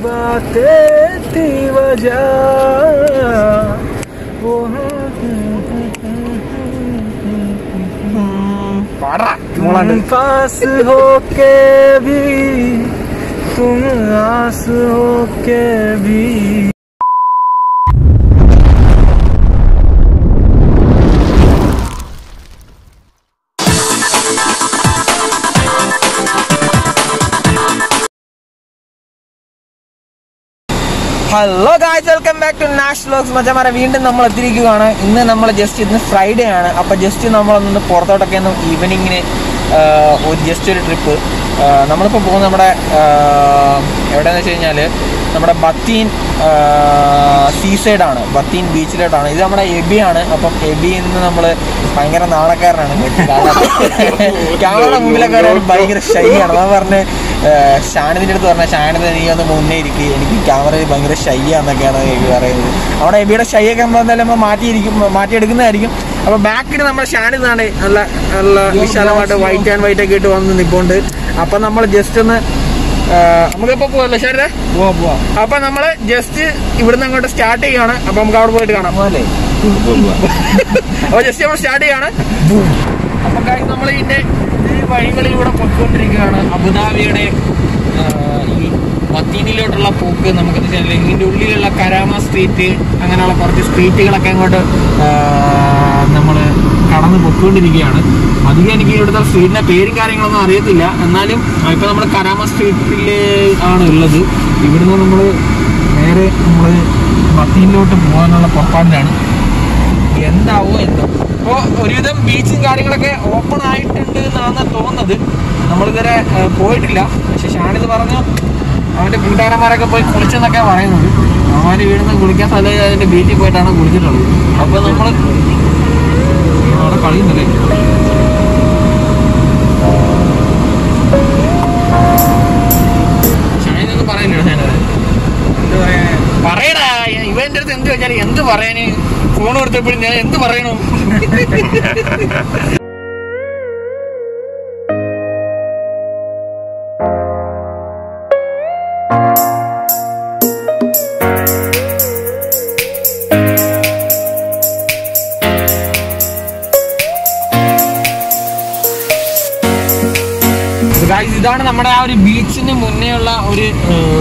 बातें थी वजह वो तुम पास हो के भी तुम आस हो के भी hello guys welcome back to Nash vlogs മച്ചമാരെ വീണ്ടും നമ്മൾ എത്തിയിരിക്കുകയാണ് ഇന്ന് നമ്മൾ ജസ്റ്റ് ഇന്ന് ഫ്രൈഡേ ആണ് അപ്പോൾ ജസ്റ്റ് നമ്മളൊന്ന് പുറത്തോട്ടൊക്കെ ഒന്ന് ഈവനിങ്ങിന് ഒരു ജസ്റ്റ് ഒരു ട്രിപ്പ് നമ്മളിപ്പോൾ പോകുന്നത് നമ്മുടെ എവിടെയെന്ന് വെച്ച് കഴിഞ്ഞാൽ നമ്മുടെ ബത്തീൻ സീ സൈഡാണ് ബത്തീൻ ബീച്ചിലോട്ടാണ് ഇത് നമ്മുടെ എബിയാണ് അപ്പം എബിയിൽ നിന്ന് നമ്മൾ ഭയങ്കര നാണക്കാരനാണ് ക്യാമറയുടെ മുമ്പിലൊക്കെ ഒരു ഭയങ്കര ഷൈയാണ് ഞാൻ പറഞ്ഞ് ഷാനിതിൻ്റെ അടുത്ത് പറഞ്ഞ ഷാനിത് നീ ഒന്ന് മുന്നേ ഇരിക്കുക എനിക്ക് ക്യാമറയിൽ ഭയങ്കര ഷൈയാന്നൊക്കെയാണ് എബി പറയുന്നത് അവിടെ എബിയുടെ ഷൈയൊക്കെ നമ്മൾ എന്തായാലും നമ്മൾ മാറ്റിയിരിക്കും മാറ്റിയെടുക്കുന്നതായിരിക്കും അപ്പോൾ ബാക്കിൽ നമ്മുടെ ഷാനിതാണ് നല്ല നല്ല വിശാലമായിട്ട് വൈറ്റ് ആൻഡ് വൈറ്റ് ഒക്കെ ഇട്ട് വന്ന് നിൽപ്പുണ്ട് അപ്പം നമ്മൾ ജസ്റ്റ് ഒന്ന് നമുക്കിപ്പോൾ പോകല്ലോ ഷാനിതേ പോവാ പോവാ അപ്പൊ നമ്മള് ജസ്റ്റ് ഇവിടുന്ന് അങ്ങോട്ട് സ്റ്റാർട്ട് ചെയ്യാണ് അപ്പൊ നമുക്ക് അവിടെ പോയിട്ട് കാണാം പോലെ അപ്പൊ ജസ്റ്റ് നമ്മൾ സ്റ്റാർട്ട് ചെയ്യാണ് അപ്പൊ കാര്യം നമ്മൾ ഇതിന്റെ ഈ വഴികളിലൂടെ പൊയ്ക്കൊണ്ടിരിക്കുകയാണ് അബുദാബിയുടെ ആ, ഈ മത്തീനിലോട്ടുള്ള പോക്ക് നമുക്ക് വെച്ചാൽ ഇതിന്റെ ഉള്ളിലുള്ള കരാമ സ്ട്രീറ്റ് അങ്ങനെയുള്ള കുറച്ച് സ്ട്രീറ്റുകളൊക്കെ അങ്ങോട്ട് നമ്മൾ കടന്ന് പൊയ്ക്കൊണ്ടിരിക്കുകയാണ് അധികം എനിക്ക് ഇവിടുത്തെ സ്ട്രീറ്റിന്റെ പേരും കാര്യങ്ങളൊന്നും അറിയത്തില്ല എന്നാലും ഇപ്പൊ നമ്മൾ കരാമ സ്ട്രീറ്റിൽ ആണ് ഉള്ളത് ഇവിടുന്ന് നമ്മൾ നേരെ നമ്മൾ മത്തീനിലോട്ട് പോകാനുള്ള പുറപ്പാടിലാണ് എന്താവോ എന്തോ അപ്പോൾ ഒരുവിധം ബീച്ചും കാര്യങ്ങളൊക്കെ ഓപ്പൺ ആയിട്ടുണ്ട് എന്നാണ് തോന്നുന്നത് നമ്മളിതുവരെ ഏഹ്, പോയിട്ടില്ല പക്ഷെ ഷാനിത് പറഞ്ഞു അവൻ്റെ കൂട്ടുകാരന്മാരൊക്കെ പോയി കുളിച്ചെന്നൊക്കെ പറയുന്നത് അവന്മാർ വീടുന്ന് കുളിക്കാൻ സ്ഥലം അതിൻ്റെ ബീച്ചിൽ പോയിട്ടാണ് കുളിച്ചിട്ടുള്ളത് അപ്പോൾ നമ്മൾ അവിടെ കളിയുന്നല്ലേ ഷാനിതൊന്നും പറയില്ല ഞാനത് എന്താ പറയാ പറയടാ ഇവന്റെ അടുത്ത് എന്ത് വെച്ചാൽ എന്ത് പറയാന് ഫോൺ കൊടുത്തപ്പോഴും ഞാൻ എന്ത് പറയണു Guys, ഇതാണ് നമ്മുടെ ആ ഒരു ബീച്ചിന് മുന്നേ ഉള്ള ഒരു ഏഹ്,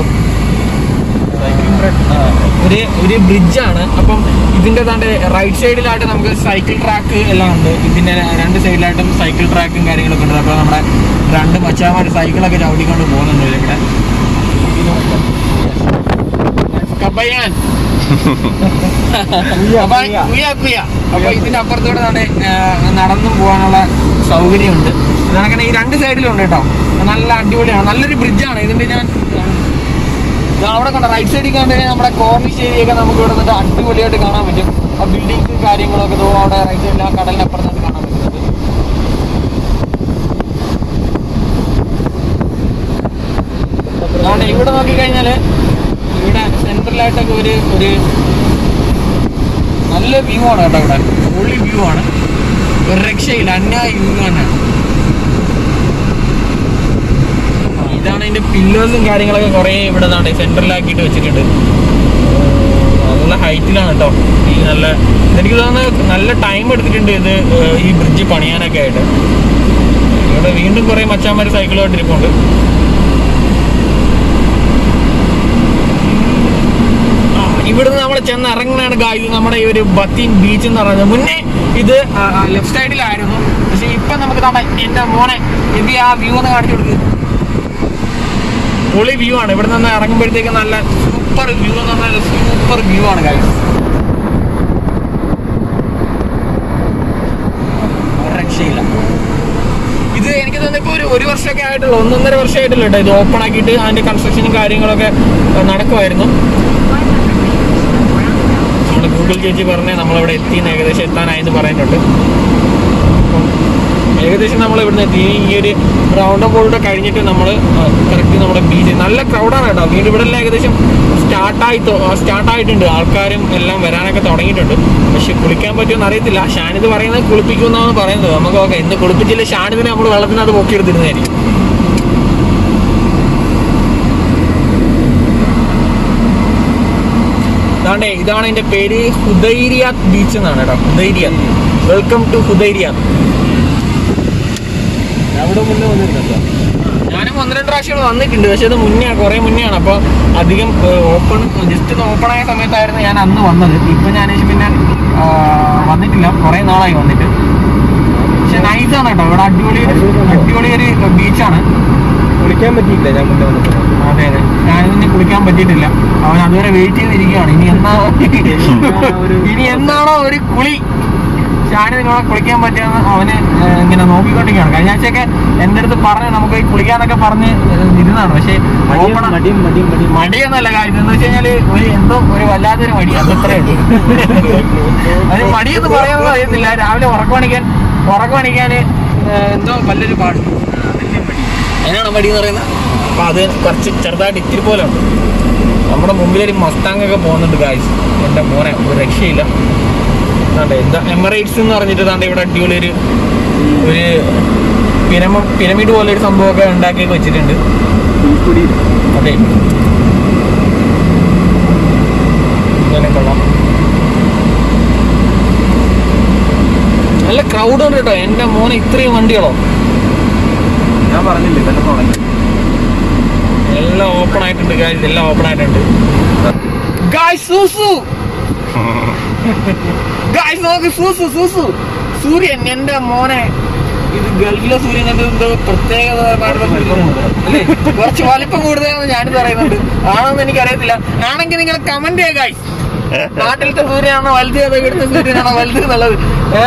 ഒരു ഒരു ബ്രിഡ്ജാണ് അപ്പം ഇതിന്റെ താണ്ട് റൈറ്റ് സൈഡിലായിട്ട് നമുക്ക് സൈക്കിൾ ട്രാക്ക് എല്ലാം ഉണ്ട് ഇതിന്റെ രണ്ട് സൈഡിലായിട്ടും സൈക്കിൾ ട്രാക്കും കാര്യങ്ങളൊക്കെ ഉണ്ട് അപ്പോൾ നമ്മുടെ രണ്ട് മച്ചാമാർ സൈക്കിളൊക്കെ ചവിട്ടിക്കൊണ്ട് പോകുന്നുണ്ട് ഇവിടെ കബയാൻ അപ്പൊ കുയ്യ, കുയ്യ. അപ്പൊ ഇതിന്റെ അപ്പുറത്തൂടെ തന്നെ നടന്നും പോകാനുള്ള സൗകര്യമുണ്ട് ഇതങ്ങനെ ഈ രണ്ട് സൈഡിലും ഉണ്ട് കേട്ടോ നല്ല അടിപൊളിയാണ് നല്ലൊരു ബ്രിഡ്ജാണ് ഇതിന്റെ ഞാൻ ദാ അവിടെ കണ്ട റൈറ്റ് സൈഡിൽ കണ്ടുകഴിഞ്ഞാൽ നമ്മുടെ കോർണിഷ് ഏരിയയൊക്കെ നമുക്ക് ഇവിടെ നിന്നിട്ട് അടിപൊളിയായിട്ട് കാണാൻ പറ്റും ആ ബിൽഡിംഗ് കാര്യങ്ങളൊക്കെ ദോ അവിടെ റൈറ്റ് സൈഡിൽ ആ കടലിന്റെ അപ്പുറത്തായിട്ട് കാണാൻ പറ്റുന്നത് അതുകൊണ്ട് ഇവിടെ നോക്കിക്കഴിഞ്ഞാല് ഇവിടെ സെൻട്രലായിട്ടൊക്കെ ഒരു ഒരു നല്ല വ്യൂ ആണ് കേട്ടോ ഇവിടെ പൊള്ളി വ്യൂ ആണ് ഒരു രക്ഷയില്ല അന്യായ വ്യൂ തന്നെയാണ് ഇതാണ് ഇതിന്റെ പില്ലേഴ്സും കാര്യങ്ങളൊക്കെ കുറേ ഇവിടെ നിന്നാണ് സെൻട്രലാക്കിയിട്ട് വെച്ചിട്ടുണ്ട് നല്ല ഹൈറ്റിലാണ് കേട്ടോ ഈ നല്ല എനിക്ക് തോന്നുന്നത് നല്ല ടൈം എടുത്തിട്ടുണ്ട് ഇത് ഏഹ്, ഈ ബ്രിഡ്ജ് പണിയാനൊക്കെ ആയിട്ട് ഇവിടെ വീണ്ടും കുറേ മച്ചാന്മാർ സൈക്കിളുമായിട്ട് ഇരിപ്പുണ്ട് ആ, ഇവിടുന്ന് നമ്മൾ ചെന്ന് ഇറങ്ങുന്നതാണ് ഗായ്സ് നമ്മുടെ ഈ ഒരു ബത്തീൻ ബീച്ച് എന്ന് പറയുന്നത് മുന്നേ ഇത് ലെഫ്റ്റ് സൈഡിലായിരുന്നു പക്ഷെ ഇപ്പൊ നമുക്ക് നമ്മുടെ എന്റെ മോനെ എനിക്ക് ആ വ്യൂ ഒന്ന് കാണിച്ചു കൊടുക്കുക പൊളി വ്യൂ ആണ് ഇവിടെ നിന്ന് ഇറങ്ങുമ്പോഴത്തേക്ക് നല്ല സൂപ്പർ വ്യൂ എന്ന് പറഞ്ഞാൽ സൂപ്പർ വ്യൂ ആണ് കാര്യം രക്ഷയില്ല ഇത് എനിക്ക് തോന്നുന്നു ഇപ്പോൾ ഒരു ഒരു വർഷമൊക്കെ ആയിട്ടുള്ളൂ ഒന്നൊന്നര വർഷമായിട്ടുള്ളൂ കേട്ടോ ഇത് ഓപ്പൺ ആക്കിയിട്ട് അതിന്റെ കൺസ്ട്രക്ഷനും കാര്യങ്ങളൊക്കെ ഏഹ്, നടക്കുമായിരുന്നു നമ്മൾ ഗൂഗിൾ ചേച്ചി പറഞ്ഞ് നമ്മളിവിടെ എത്തിയെന്ന് ഏകദേശം എത്താനായെന്ന് പറയുന്നുണ്ട് അപ്പം ഏകദേശം നമ്മൾ ഇവിടുന്ന് എത്തി ഈ ഒരു റൗണ്ട് ബോർഡ് കഴിഞ്ഞിട്ട് നമ്മൾ കറക്റ്റ് നമ്മുടെ ബീച്ച് നല്ല ക്രൗഡാണ് കേട്ടോ വീണ്ടും ഇവിടെ എല്ലാം ഏകദേശം സ്റ്റാർട്ടായി സ്റ്റാർട്ടായിട്ടുണ്ട് ആൾക്കാരും എല്ലാം വരാനൊക്കെ തുടങ്ങിയിട്ടുണ്ട് പക്ഷെ കുളിക്കാൻ പറ്റുമെന്ന് അറിയത്തില്ല ഷാനിത് പറയുന്നത് കുളിപ്പിക്കുമെന്നാണ് പറയുന്നത് നമുക്ക് ഓക്കെ ഇന്ന് കുളിപ്പിച്ചില്ല ഷാനിതിനെ നമ്മൾ വെള്ളത്തിനകത്ത് പൊക്കിയെടുത്തിരുന്നതായിരിക്കും ഇതാണ്ടേ ഇതാണ് ഇതിന്റെ പേര് ഹുദൈരിയാത്ത് ബീച്ച് എന്നാണ് കേട്ടോ ഹുദൈരിയാത്ത് വെൽക്കം ടു ഹുദൈരിയാത്ത് അവിടെ മുന്നേ വന്നിരുന്നല്ലോ ഞാനും ഒന്ന് രണ്ട് പ്രാവശ്യം ഇവിടെ വന്നിട്ടുണ്ട് പക്ഷെ അത് മുന്നേ കുറെ മുന്നേ ആണ് അപ്പോൾ അധികം ഓപ്പൺ ജസ്റ്റ് ഒന്ന് ഓപ്പൺ ആയ സമയത്തായിരുന്നു ഞാൻ അന്ന് വന്നത് ഇപ്പൊ ഞാൻ പിന്നെ ആ, വന്നിട്ടില്ല കുറെ നാളായി വന്നിട്ട് പക്ഷെ നൈസാണ് കേട്ടോ ഇവിടെ അടിപൊളി ഒരു- അടിപൊളി ഒരു ബീച്ചാണ് കുളിക്കാൻ പറ്റിയില്ല ഞാൻ മുന്നേ വന്നപ്പോൾ അതെ അതെ ഞാനിതിന് കുളിക്കാൻ പറ്റിയിട്ടില്ല അവൻ അതുവരെ വെയിറ്റ് ചെയ്തിരിക്കുകയാണ് ഇനി എന്നാ ഒരു- ഇനി എന്നാണോ ഒരു കുളി ഷാനി നിങ്ങളെ കുളിക്കാൻ പറ്റിയെന്ന് അവന് ഏഹ്, ഇങ്ങനെ നോക്കിക്കൊണ്ടിരിക്കുകയാണ് കഴിഞ്ഞ ആഴ്ചയൊക്കെ എൻ്റെ അടുത്ത് പറഞ്ഞ് നമുക്ക് ഈ കുളിക്കാനൊക്കെ പറഞ്ഞ് ഏഹ്, ഇരുന്നതാണ് പക്ഷേ ഓപ്പൺ മടിയും മടിയും മടിയും മടിയൊന്നല്ല കാര്യം എന്ന് വെച്ച് കഴിഞ്ഞാല് ഒരു എന്തോ ഒരു വല്ലാത്തൊരു മടി അതത്രേ ഉള്ളൂ അത് മടിയെന്ന് പറയാമെന്ന് അറിയത്തില്ല രാവിലെ ഉറക്കമണിക്കാൻ ഉറക്കമണിക്കാൻ എന്തോ വല്ലൊരു പാട് അതിനാണ് മടി എന്ന് പറയുന്നത് അപ്പൊ അത് കുറച്ച് ചെറുതായിട്ട് ഇത്തിരി പോലെ ഉണ്ട് നമ്മുടെ മുമ്പിലൊരു മസ്താങ് ഒക്കെ പോകുന്നുണ്ട് ഗായ്സ് എൻ്റെ മോനെ ഒരു രക്ഷയില്ല അതെ എന്താ എമറേറ്റ്സ് എന്ന് പറഞ്ഞിട്ട് താണ്ട് ഇവിടെ അടിപൊളി ഒരു ഒരു പിരമ പിരമിഡ് പോലെ ഒരു സംഭവമൊക്കെ ഉണ്ടാക്കി വെച്ചിട്ടുണ്ട് പുൽക്കുടി അതെ ഇങ്ങനെ കൊള്ളാം നല്ല ക്രൗഡ് ഉണ്ട് കേട്ടോ എൻ്റെ മോനെ ഇത്രയും വണ്ടികളോ ഞാൻ പറഞ്ഞില്ലേ ഇതെല്ലാം തുടങ്ങി എല്ലാം ഓപ്പൺ ആയിട്ടുണ്ട് ഗായ്സ് എല്ലാം ഓപ്പൺ ആയിട്ടുണ്ട് ഗായ്സ് സൂസു ഗായ്സ് നോക്ക് സൂസു സൂസു സൂര്യൻ എൻ്റെ മോനെ ഇത് ഗൾഫിലെ സൂര്യൻ എന്റെ എന്തോ പ്രത്യേകത അല്ലേ കുറച്ച് വലിപ്പം കൂടുതലാണെന്ന് ഞാനിത് പറയുന്നുണ്ട് ആണോന്ന് എനിക്ക് അറിയത്തില്ല ആണെങ്കിൽ നിങ്ങൾ കമന്റ് ചെയ്യുക ഗായ്സ് നാട്ടിലത്തെ സൂര്യനാണോ വലുത് അതോ ഇവിടുത്തെ സൂര്യനാണോ വലുത് എന്നുള്ളത് ഏ?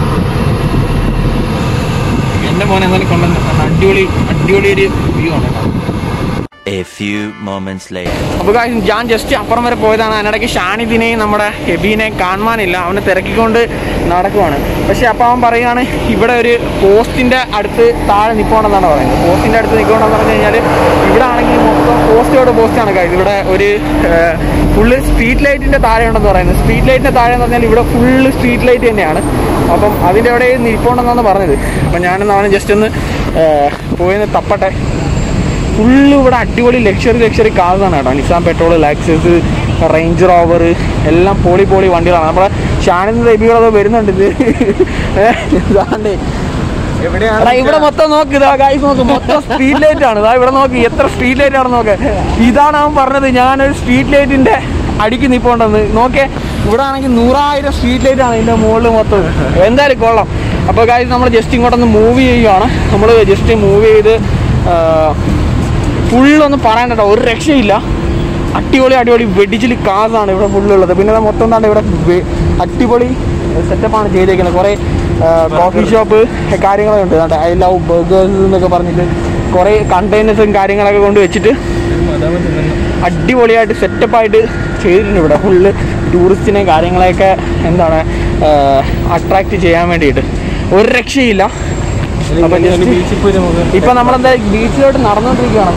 എന്റെ മോനെ എന്നാലും കൊണ്ടുവന്ന അടിപൊളി അടിപൊളി ഒരു വ്യൂ ആണ് കേട്ടോ A few moments later. അപ്പൊ guys, ഞാൻ ജസ്റ്റ് അപ്പുറം വരെ പോയതാണ് അതിനിടയ്ക്ക് ഷാനിദിനെയും നമ്മുടെ ഹെബീനെയും കാണുവാനില്ല അവനെ തിരക്കിക്കൊണ്ട് നടക്കുവാണ് പക്ഷെ അപ്പൊ അവൻ പറയുകയാണ് ഇവിടെ ഒരു പോസ്റ്റിന്റെ അടുത്ത് താഴെ നിൽക്കണമെന്നാണ് പറയുന്നത് പോസ്റ്റിന്റെ അടുത്ത് നിൽക്കണമെന്ന് പറഞ്ഞു കഴിഞ്ഞാൽ ഇവിടെ ആണെങ്കിൽ മൊത്തം പോസ്റ്റോട് പോസ്റ്റാണ് കാര്യം ഇവിടെ ഒരു ഫുള്ള് സ്ട്രീറ്റ് ലൈറ്റിന്റെ താഴെ ഉണ്ടെന്ന് പറയുന്നത് സ്ട്രീറ്റ് ലൈറ്റിന്റെ താഴെ എന്ന് പറഞ്ഞാൽ ഇവിടെ ഫുള്ള് സ്ട്രീറ്റ് ലൈറ്റ് തന്നെയാണ് അപ്പം അതിൻ്റെ അവിടെ നിൽപ്പുണ്ടെന്നാണ് പറഞ്ഞത് അപ്പം ഞാനൊന്ന് അവനെ ജസ്റ്റ് ഒന്ന് പോയി തപ്പട്ടെ ഫുള്ള് ഇവിടെ അടിപൊളി ലക്ഷറി ലക്ഷറി കാറാണ് കേട്ടോ Nissan Patrol Lexus Range Rover എല്ലാം പോളി പോളി വണ്ടികളാണ് നമ്മുടെ ഷാനിന്ന് റബികളൊക്കെ വരുന്നുണ്ട് ഇത് ഇതാണ്ടേ എടാ, ഇവിടെ മൊത്തം നോക്ക് ഇതാ ഗൈസ് നോക്ക് മൊത്തം സ്ട്രീറ്റ് ലൈറ്റ് ആണ് ഇതാ ഇവിടെ നോക്ക് എത്ര സ്ട്രീറ്റ് ലൈറ്റ് ആണ് നോക്ക് ഇതാണ് അവൻ പറഞ്ഞത് ഞാനൊരു സ്ട്രീറ്റ് ലൈറ്റിന്റെ അടിക്ക് നിപ്പോണ്ടെന്ന് നോക്കേ ഇവിടെ ആണെങ്കിൽ നൂറായിരം സ്ട്രീറ്റ് ലൈറ്റ് ആണ് ഇതിന്റെ മുകളിൽ മൊത്തം എന്തായാലും കൊള്ളാം അപ്പോൾ ഗൈസ് നമ്മൾ ജസ്റ്റ് ഇങ്ങോട്ടൊന്ന് മൂവ് ചെയ്യുകയാണ് നമ്മൾ ജസ്റ്റ് മൂവ് ചെയ്ത് ഫുള്ളൊന്നും പറയാൻ കേട്ടോ ഒരു രക്ഷയില്ല അടിപൊളി അടിപൊളി വെടിച്ചിൽ കാസാണ് ഇവിടെ ഫുള്ളുള്ളത് പിന്നെ ദാ മൊത്തം താണ്ട് ഇവിടെ വെ- അടിപൊളി സെറ്റപ്പാണ് ചെയ്തേക്കുന്നത് കുറേ കോഫി ഷോപ്പ് കാര്യങ്ങളൊക്കെ ഉണ്ട് ഐ ലവ് ബർഗേഴ്സ് എന്നൊക്കെ പറഞ്ഞിട്ട് കുറേ കണ്ടെയ്നേഴ്സും കാര്യങ്ങളൊക്കെ കൊണ്ട് വെച്ചിട്ട് അടിപൊളിയായിട്ട് സെറ്റപ്പായിട്ട് ചെയ്തിട്ടുണ്ട് ഇവിടെ ഫുള്ള് ടൂറിസ്റ്റിനെ കാര്യങ്ങളെയൊക്കെ എന്താണ് അട്രാക്റ്റ് ചെയ്യാൻ വേണ്ടിയിട്ട് ഒരു രക്ഷയില്ല അപ്പൊ just ബീച്ചിൽ പോയി നമുക്ക് ഇപ്പൊ നമ്മളെന്താ ബീച്ചിലോട്ട് നടന്നുകൊണ്ടിരിക്കുകയാണ്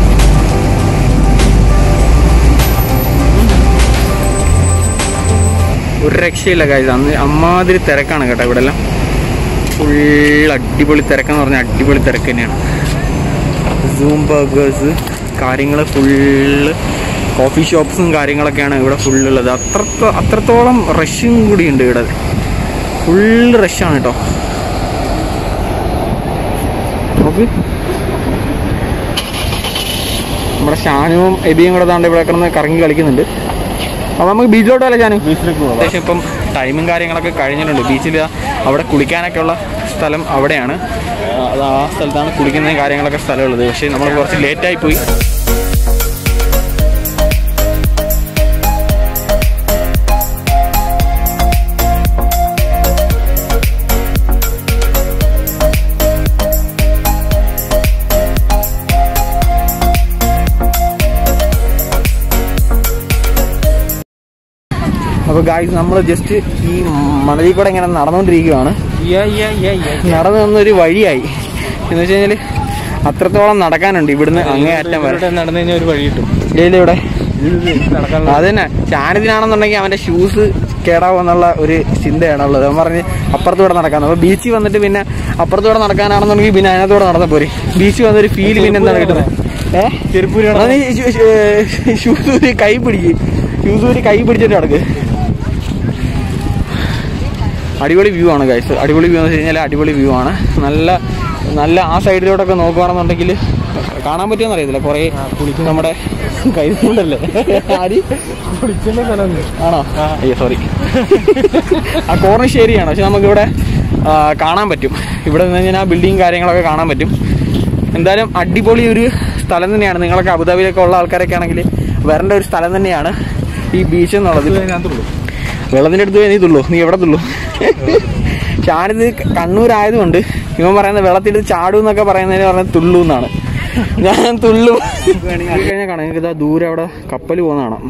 ഒരു രക്ഷയില്ല കാര്യം അന്ന് അമ്മാതിരി തിരക്കാണ് കേട്ടോ ഇവിടെ എല്ലാം ഫുൾ അടിപൊളി തിരക്കെന്ന് പറഞ്ഞാൽ അടിപൊളി തിരക്ക് തന്നെയാണ് സൂം ബർഗേഴ്സ് കാര്യങ്ങൾ ഫുള്ള് കോഫി ഷോപ്സും കാര്യങ്ങളൊക്കെയാണ് ഇവിടെ ഫുള്ളുള്ളത് അത്ര അത്രത്തോളം റഷും കൂടി ഉണ്ട് ഇവിടെ ഫുള്ള് റഷാണ് കേട്ടോ നോക്ക് നമ്മുടെ ഷാനുവും എബിയും കൂടെ താണ്ട് ഇവിടെ കിടന്ന് കറങ്ങി കളിക്കുന്നുണ്ട് അപ്പോൾ നമുക്ക് ബീച്ചിലോട്ട് അല്ലേ ഷാനു ബീച്ചിലേക്ക് പോകാം ഏകദേശം ഇപ്പം ടൈമും കാര്യങ്ങളൊക്കെ കഴിഞ്ഞിട്ടുണ്ട് ബീച്ചിൽ അവിടെ കുളിക്കാനൊക്കെ ഉള്ള സ്ഥലം അവിടെയാണ് ആ, അത് ആ സ്ഥലത്താണ് കുളിക്കുന്ന കാര്യങ്ങളൊക്കെ സ്ഥലമുള്ളത് പക്ഷേ നമ്മൾ കുറച്ച് ലേറ്റായി പോയി അപ്പോൾ ഗായ്സ് നമ്മൾ ജസ്റ്റ് ഈ മണലിൽ കൂടെ ഇങ്ങനെ നടന്നുകൊണ്ടിരിക്കുകയാണ് നടന്നു വന്നൊരു വഴിയായി എന്ന് വെച്ച് കഴിഞ്ഞാൽ അത്രത്തോളം നടക്കാനുണ്ട് ഇവിടുന്ന് അങ്ങേ അറ്റം വരെ ഇവിടെ നടന്നു കഴിഞ്ഞാൽ ഒരു വഴി കിട്ടും ഇല്ല ഇവിടെ നടക്കാൻ അത് തന്നെ ചാനത്തിനാണെന്നുണ്ടെങ്കിൽ അവന്റെ ഷൂസ് കേടാവുന്നുള്ള ഒരു ചിന്തയാണുള്ളത് അവൻ പറഞ്ഞ് അപ്പുറത്തൂടെ നടക്കാൻ അപ്പൊ ബീച്ചിൽ വന്നിട്ട് പിന്നെ അപ്പുറത്തൂടെ നടക്കാനാണെന്നുണ്ടെങ്കിൽ പിന്നെ അതിനകത്തൂടെ നടന്ന പോരെ ബീച്ചിൽ വന്നൊരു ഫീൽ പിന്നെ എന്താണ് കിട്ടുന്നത് ഏഹ് ചെരുപ്പൂരി ഷൂസ് കൈ പിടിക്കും ഫ്യൂസ് ഊരി കൈ പിടിച്ചിട്ട് കിടക്ക് അടിപൊളി വ്യൂ ആണ് ഗൈസ് അടിപൊളി വ്യൂ എന്ന് വെച്ച് കഴിഞ്ഞാൽ അടിപൊളി വ്യൂ ആണ് നല്ല നല്ല ആ സൈഡിലോട്ടൊക്കെ നോക്കുകയാണെന്നുണ്ടെങ്കിൽ കാണാൻ പറ്റുമെന്ന് അറിയത്തില്ല കുറേ നമ്മുടെ കൈ കൊണ്ടല്ലേ ആരി കുളിക്കുന്ന സ്ഥലമുണ്ട് ആണോ അയ്യോ സോറി ആ കോർണർ ശരിയാണ് പക്ഷെ നമുക്കിവിടെ ആ, കാണാൻ പറ്റും ഇവിടെ നിന്ന് കഴിഞ്ഞാൽ ആ ബിൽഡിങ് കാര്യങ്ങളൊക്കെ കാണാൻ പറ്റും എന്തായാലും അടിപൊളി ഒരു സ്ഥലം തന്നെയാണ് നിങ്ങളൊക്കെ അബുദാബിയിലൊക്കെ ഉള്ള ആൾക്കാരൊക്കെ ആണെങ്കിൽ വരേണ്ട ഒരു സ്ഥലം തന്നെയാണ് ഈ ബീച്ച് എന്നുള്ളത് വെള്ളത്തിൻ്റെ അടുത്ത് പോയി നീ തുള്ളൂ നീ എവിടെ തുള്ളൂ ഞാനിത് കണ്ണൂരായതുകൊണ്ട് ഇവൻ പറയുന്നത് വെള്ളത്തിട്ട് ചാടും എന്നൊക്കെ പറയുന്നതിന് പറഞ്ഞത് തുള്ളു എന്നാണ് ഞാൻ തുള്ളു കഴിഞ്ഞാൽ കാണാം നിങ്ങൾക്ക് ഇതാ ദൂരെ അവിടെ കപ്പൽ പോകുന്ന കാണാം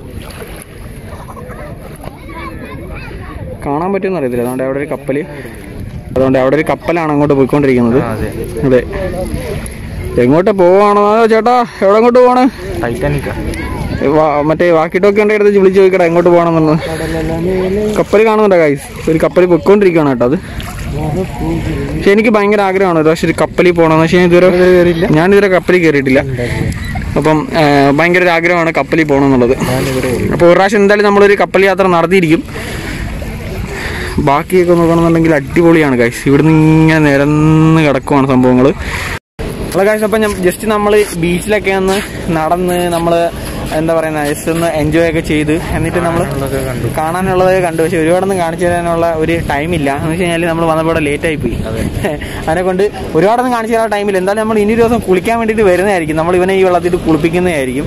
കാണാൻ പറ്റുമെന്ന് അറിയത്തില്ല അതുകൊണ്ട് അവിടെ ഒരു കപ്പല് അതുകൊണ്ട് അവിടെ ഒരു കപ്പലാണ് അങ്ങോട്ട് പോയിക്കൊണ്ടിരിക്കുന്നത് അതെ എങ്ങോട്ട് പോവാണോ അതോ ചേട്ടാ എവിടെ അങ്ങോട്ട് പോവാണ് ടൈറ്റാനിക്ക വാ- മറ്റേ വാക്കിട്ടൊക്കെ ഉണ്ടെങ്കിൽ എടുത്ത് വിളിച്ച് ചോദിക്കട്ടെ എങ്ങോട്ട് പോകണമെന്നുള്ളത് കപ്പൽ കാണുന്നുണ്ടോ ഗൈസ് ഒരു കപ്പൽ പൊയ്ക്കൊണ്ടിരിക്കുകയാണ് കേട്ടോ അത് പക്ഷെ എനിക്ക് ഭയങ്കര ആഗ്രഹമാണ് ഒരു പക്ഷേ ഒരു കപ്പലിൽ പോകണമെന്ന് പക്ഷേ ഞാൻ ഇതുവരെ ഞാനിതുവരെ കപ്പലിൽ കയറിയിട്ടില്ല അപ്പം ആ, ഭയങ്കര ഒരു ആഗ്രഹമാണ് കപ്പലിൽ പോകണമെന്നുള്ളത് അപ്പോൾ ഒരു പ്രാവശ്യം എന്തായാലും നമ്മളൊരു കപ്പൽ യാത്ര നടത്തിയിരിക്കും ബാക്കിയൊക്കെ നോക്കണമെന്നുണ്ടെങ്കിൽ അടിപൊളിയാണ് ഗൈസ് ഇവിടുന്ന് ഇങ്ങനെ നിരന്ന് കിടക്കുവാണ് സംഭവങ്ങൾ നമ്മളെ കാഴ്ച അപ്പം ഞാൻ ജസ്റ്റ് നമ്മൾ ബീച്ചിലൊക്കെ ഒന്ന് നടന്ന് നമ്മൾ എന്താ പറയുന്ന ജസ്റ്റ് ഒന്ന് എൻജോയ് ഒക്കെ ചെയ്ത് എന്നിട്ട് നമ്മൾ കാണാനുള്ളത് കണ്ടു പക്ഷെ ഒരുപാടൊന്നും കാണിച്ചു തരാനുള്ള ഒരു ടൈം ഇല്ല എന്ന് വെച്ച് കഴിഞ്ഞാൽ നമ്മൾ വന്നപ്പോൾ ഇവിടെ ലേറ്റ് ആയി പോയി അതിനെ കൊണ്ട് ഒരുപാടൊന്നും കാണിച്ചു തരാൻ ടൈമില്ല എന്തായാലും നമ്മൾ ഇനി ഒരു ദിവസം കുളിക്കാൻ വേണ്ടിയിട്ട് വരുന്നതായിരിക്കും നമ്മൾ ഇവനെ ഈ വെള്ളത്തിൽ കുളിപ്പിക്കുന്നതായിരിക്കും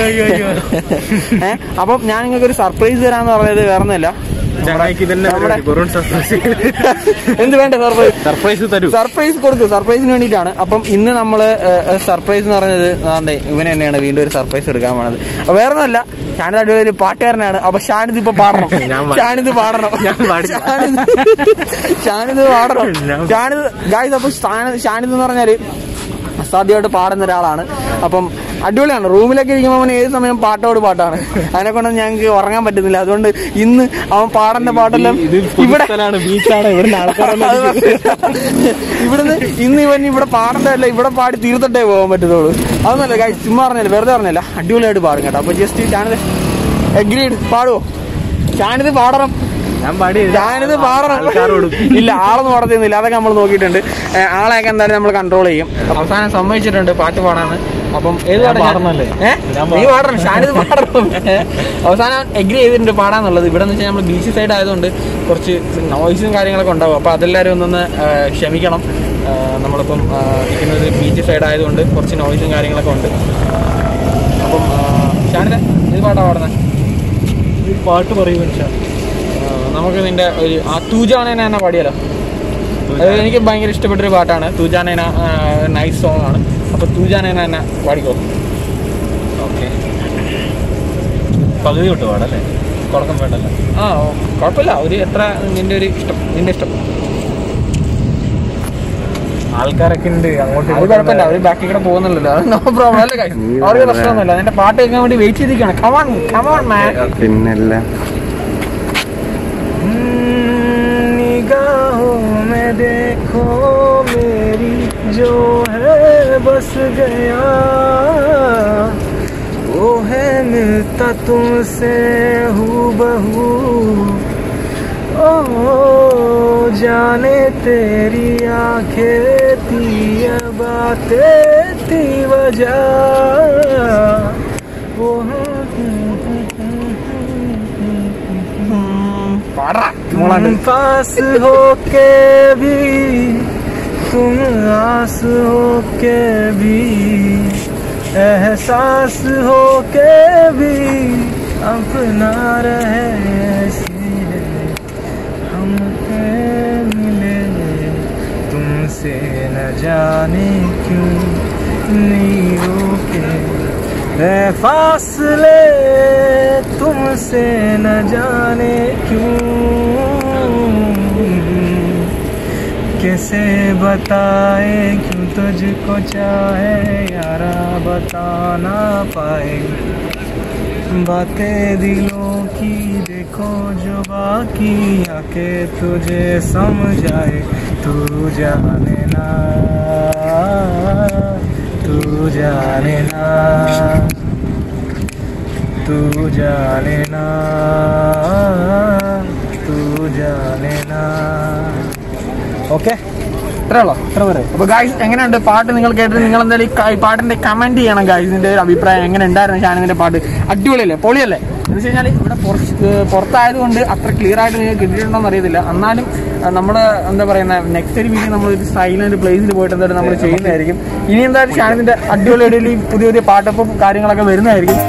ഏഹ് അപ്പം ഞാൻ നിങ്ങൾക്ക് ഒരു സർപ്രൈസ് തരാന്ന് പറഞ്ഞത് വേറെ ഒന്നുമില്ല ചങ്ങായിക്ക് തന്നെ നമ്മുടെ- വെറും സർപ്രൈസ് എന്ത് വേണ്ട സർപ്രൈസ് സർപ്രൈസ് തരൂ സർപ്രൈസ് കൊടുത്തു സർപ്രൈസിന് വേണ്ടിയിട്ടാണ് അപ്പം ഇന്ന് നമ്മൾ സർപ്രൈസ് എന്ന് പറഞ്ഞത് അതെ ഇവന് തന്നെയാണ് വീണ്ടും ഒരു സർപ്രൈസ് എടുക്കാൻ പോണത് അപ്പൊ വേറെ ഒന്നല്ല ഷാനിത് അടിപൊളി ഒരു പാട്ടുകാരനാണ് അപ്പൊ ഷാനിത് ഇപ്പൊ പാടണം ഞാൻ പാ- ഷാനിത് പാടണം ഞാൻ പാടില്ല. ഷാനിത് ഷാനിത് പാടണം ഞാൻ- ഷാനിത് ഗായ്സ് അപ്പൊ ഷാനി- ഷാനിത് എന്ന് പറഞ്ഞാല് അസാധ്യമായിട്ട് പാടുന്ന ഒരാളാണ് അപ്പം അടിപൊളിയാണ് റൂമിലൊക്കെ ഇരിക്കുമ്പോൾ അവൻ ഏത് സമയം പാട്ടോട് പാട്ടാണ് അതിനെ കൊണ്ട് ഞങ്ങൾക്ക് ഉറങ്ങാൻ പറ്റുന്നില്ല അതുകൊണ്ട് ഇന്ന് അവൻ പാടേണ്ട പാട്ടെല്ലാം ഇത് ഇവിടെ സ്ഥലമാണ് ബീച്ചാണ് ഇവിടുന്ന് ആൾക്കാരെല്ലാം അത് പറഞ്ഞില്ല. ഇവിടുന്ന് ഇന്ന് ഇവൻ ഇവിടെ പാടണ്ടല്ല ഇവിടെ പാടി തീർത്തിട്ടേ പോകാൻ പറ്റത്തുള്ളൂ അതൊന്നല്ല കാര്യം ചുമ്മാ പറഞ്ഞില്ല വെറുതെ പറഞ്ഞില്ല അടിപൊളിയായിട്ട് പാടും കേട്ടോ അപ്പൊ ജസ്റ്റ് ചാനൽ എഗ്രീഡ് പാടുവോ ചാനിത് പാടണം ഞാൻ പാടി ഞാനിത് പാടണം ആൾക്കാരോട് ഇല്ല ആളൊന്നും പാടത്തൊന്നുമില്ല അതൊക്കെ നമ്മൾ നോക്കിയിട്ടുണ്ട് ഏ, ആളെയൊക്കെ എന്തായാലും നമ്മൾ കൺട്രോൾ ചെയ്യും അവസാനം സമ്മതിച്ചിട്ടുണ്ട് പാട്ട് പാടാന്ന് അപ്പം ഏത് ഞാൻ പാടാ ഞാൻ- പാടണമല്ലേ? ഏ? ഞാൻ നീ പാടണം ഷാനിത് പാടണം ഏ? അവസാനം എഗ്രി ചെയ്തിട്ടുണ്ട് പാടാന്നുള്ളത് ഇവിടെ എന്ന് വെച്ചാൽ നമ്മൾ ബീച്ച് സൈഡ് ആയതുകൊണ്ട് കുറച്ച് നോയ്സും കാര്യങ്ങളൊക്കെ ഉണ്ടാവും അപ്പോൾ അതെല്ലാവരും ഒന്നൊന്ന് ഏ, ക്ഷമിക്കണം ഏ, നമ്മളിപ്പം ഏ, നിൽക്കുന്നത് ബീച്ച് സൈഡ് ആയതുകൊണ്ട് കുറച്ച് നോയ്സും കാര്യങ്ങളൊക്കെ ഉണ്ട് അപ്പം ഷാനിത ഏത് പാട്ടാ പാടുന്നത് പാട്ട് പറയൂ മനുഷ്യ ആ, നമുക്ക് നിന്റെ ഒരു ആ തൂജാനേന തന്നെ പാടിയാലോ അത് എനിക്ക് ഭയങ്കര ഇഷ്ടപ്പെട്ടൊരു പാട്ടാണ് തൂജാനേന നൈസ് സോങ് ആണ് അപ്പൊ തൂജാനേന തന്നെ പാടിക്കോ ഓക്കെ പകുതി തൊട്ട് പാടല്ലേ തുടക്കം വേണ്ടല്ലോ ആ ഓ, കുഴപ്പമില്ല ഒരു എത്ര നിന്റെ ഒരു ഇഷ്ടം നിന്റെ ഇഷ്ടം ആൾക്കാരൊക്കെ ഉണ്ട് അങ്ങോട്ട് അത് കുഴപ്പമില്ല അവര് ബാക്കി കൂടെ പോകുന്നുള്ളല്ലോ അത് നോ പ്രോബ്ലം അല്ലേ guys? അവർക്ക് പ്രശ്നമൊന്നുമില്ല നിന്റെ പാട്ട് കേൾക്കാൻ വേണ്ടി വെയിറ്റ് ചെയ്തിരിക്കുകയാണ് കമാൺ കമാൺ മാൻ പിന്നല്ല निगाहों में देखो मेरी जो है बस गया वो है मिलता तुमसे हूबहू ओ जाने तेरी आंखें थी ये बातें थी वजह वो പാടാ तुम पास होके भी तुम आस होके भी एहसास होके भी अपना रहे ऐसी है हम पे मिले तुमसे न जाने क्यों नहीं रोके है फासले तुमसे न जाने क्यों कैसे बताए क्यों तुझको चाहे यारा बता ना पाए बातें दिलों की देखो जो बाकी आके तुझे समझाए तू जाने ना तू जाने ना तू जाने ना तू जाने ना ഓക്കെ ഇത്രേ ഉള്ളോ ഇത്ര വരെ അപ്പൊ ഗായ്സ് എങ്ങനെയുണ്ട് പാട്ട് നിങ്ങൾ കേട്ടിട്ട് നിങ്ങൾ എന്തായാലും ഈ ക- ഈ പാട്ടിന്റെ കമന്റ് ചെയ്യണം ഗായ്സ് ഇതിന്റെ ഒരു അഭിപ്രായം എങ്ങനെ ഉണ്ടായിരുന്നു ഷാനിന്റെ പാട്ട് അടിപൊളിയല്ലേ പൊളിയല്ലേ എന്ന് വെച്ച് കഴിഞ്ഞാൽ ഇവിടെ പുറത്ത് ഏർ പുറത്തായതുകൊണ്ട് അത്ര ക്ലിയർ ആയിട്ട് നിങ്ങൾക്ക് കിട്ടിയിട്ടുണ്ടോന്ന് അറിയത്തില്ല എന്നാലും നമ്മൾ എന്താ പറയുന്ന നെക്സ്റ്റ് ഒരു വീഡിയോ നമ്മൾ ഒരു സൈലന്റ് പ്ലേസിൽ പോയിട്ട് എന്തായാലും നമ്മൾ ചെയ്യുന്നതായിരിക്കും ഇനി എന്തായാലും ഷാനിന്റെ അടിപൊളി അടിപൊളി പുതിയ പുതിയ പാട്ടപ്പും കാര്യങ്ങളൊക്കെ വരുന്നതായിരിക്കും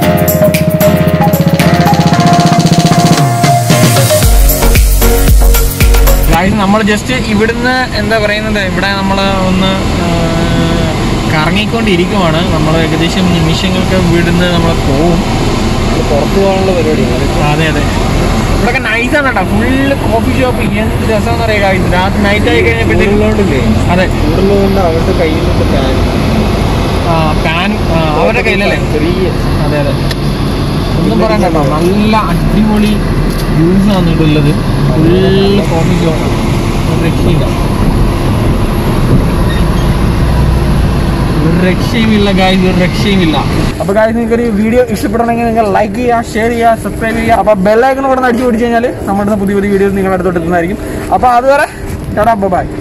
ഗായ്സ് നമ്മൾ ജസ്റ്റ് ഇവിടുന്ന് എന്താ പറയുന്നത് ഇവിടെ നമ്മൾ ഒന്ന് ആ, കറങ്ങിക്കൊണ്ടിരിക്കുവാണ് നമ്മൾ ഏകദേശം നിമിഷങ്ങൾക്ക് ഇവിടുന്ന് നമ്മൾ പോവും പുറത്തു പോകാനുള്ള പരിപാടിയാണ് അതെ അതെ ഇവിടെയൊക്കെ നൈസാണ് കേട്ടോ ഫുള്ള് കോഫി ഷോപ്പ് എന്ത് രസമെന്ന് പറയാം ഗായ്സ് രാത്രി നൈറ്റ് ആയി കഴിഞ്ഞപ്പോഴത്തേക്കും ചൂടുള്ളതുകൊണ്ടില്ലേ അതെ ചൂടുള്ളതുകൊണ്ട് അവരുടെ കയ്യിൽ നിന്ന് ഫാൻ ആ, പാൻ ആ, അവരുടെ കയ്യിലല്ലേ ചെറിയ അതെ അതെ ഒന്നും പറയണ്ട കേട്ടോ നല്ല അടിപൊളി വ്യൂസ് ആണ് ഇവിടെ ഉള്ളത് ഫുള്ള് കോഫി ഷോപ്പ് ഒരു രക്ഷയില്ല ഒരു രക്ഷയുമില്ല ഗായ്സ് ഒരു രക്ഷയുമില്ല അപ്പൊ ഗായ്സ് നിങ്ങൾക്ക് ഒരു വീഡിയോ ഇഷ്ടപ്പെടണമെങ്കിൽ നിങ്ങൾ ലൈക്ക് ചെയ്യുക ഷെയർ ചെയ്യുക സബ്സ്ക്രൈബ് ചെയ്യുക അപ്പൊ ബെല്ലൈക്കൺ കൂടെ ഒന്ന് അടിച്ചു പിടിച്ച് കഴിഞ്ഞാൽ നമ്മുടെ പുതിയ പുതിയ വീഡിയോസ് നിങ്ങളുടെ അടുത്തോട്ട് എത്തുന്നതായിരിക്കും അപ്പൊ അതുവരെ ചേട്ടാ ബൈ